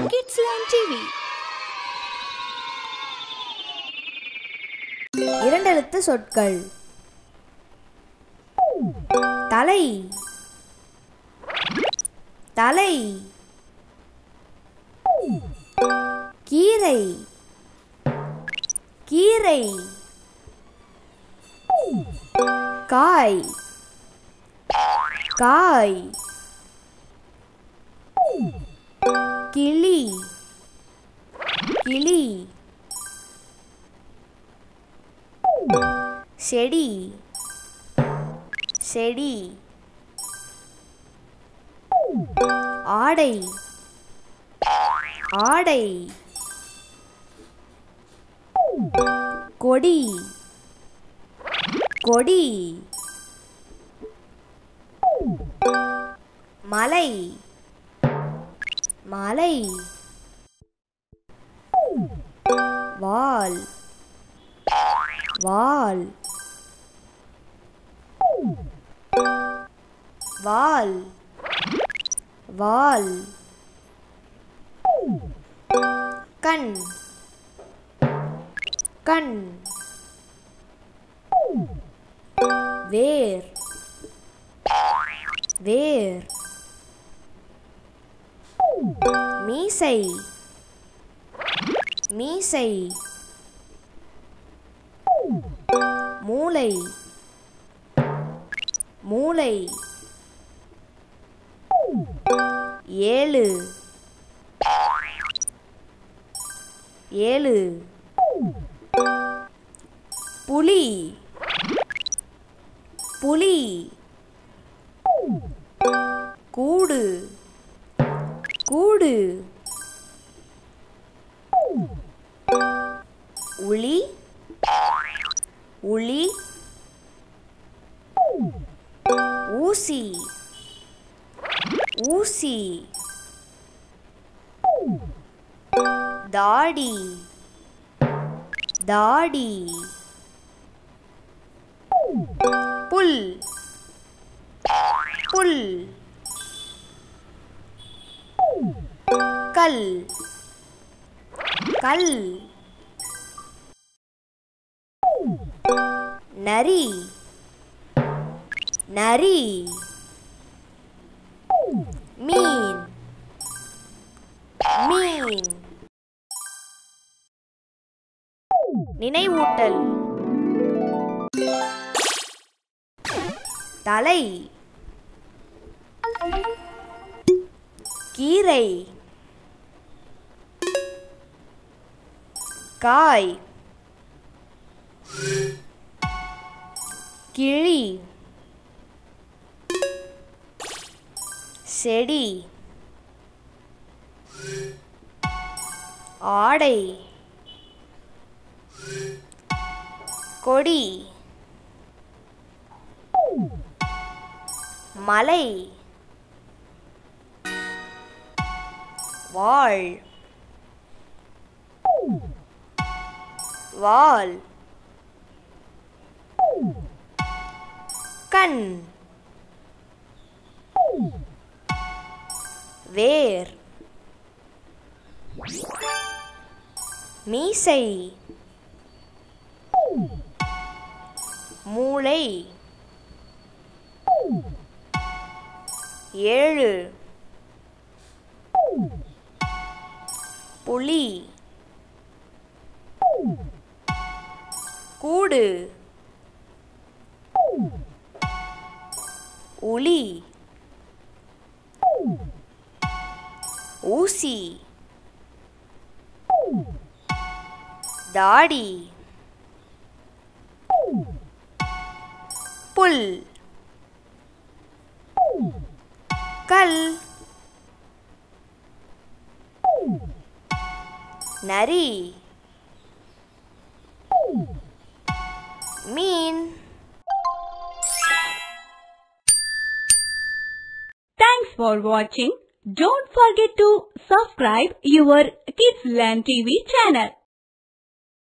Kids Learn TV. இரண்டெழுத்து சொற்கள் தலை தலை கீரை கீரை காய் காய் கிளி கிளி செடி செடி ஆடை ஆடை கொடி கொடி மலை மலை வால் வால் வால் வால் கண் கண் வேர் வேர் மீசை மீசை மூளை மூளை ஏழு ஏழு புலி புலி கூடு கூடு உளி உளி ஊசி ஊசி தாடி தாடி புல் புல் கல் கல் நரி நரி மீன் மீன் நினைவூட்டல் தலை கீரை காய் கிளி செடி ஆடை கொடி மலை வாழ் வால் கண் வேர் மீசை மூளை ஏழு புலி கூடு உளி ஊசி தாடி புல் கல் நரி மீன் Thanks for watching. Don't forget to subscribe your Kids Learn TV channel.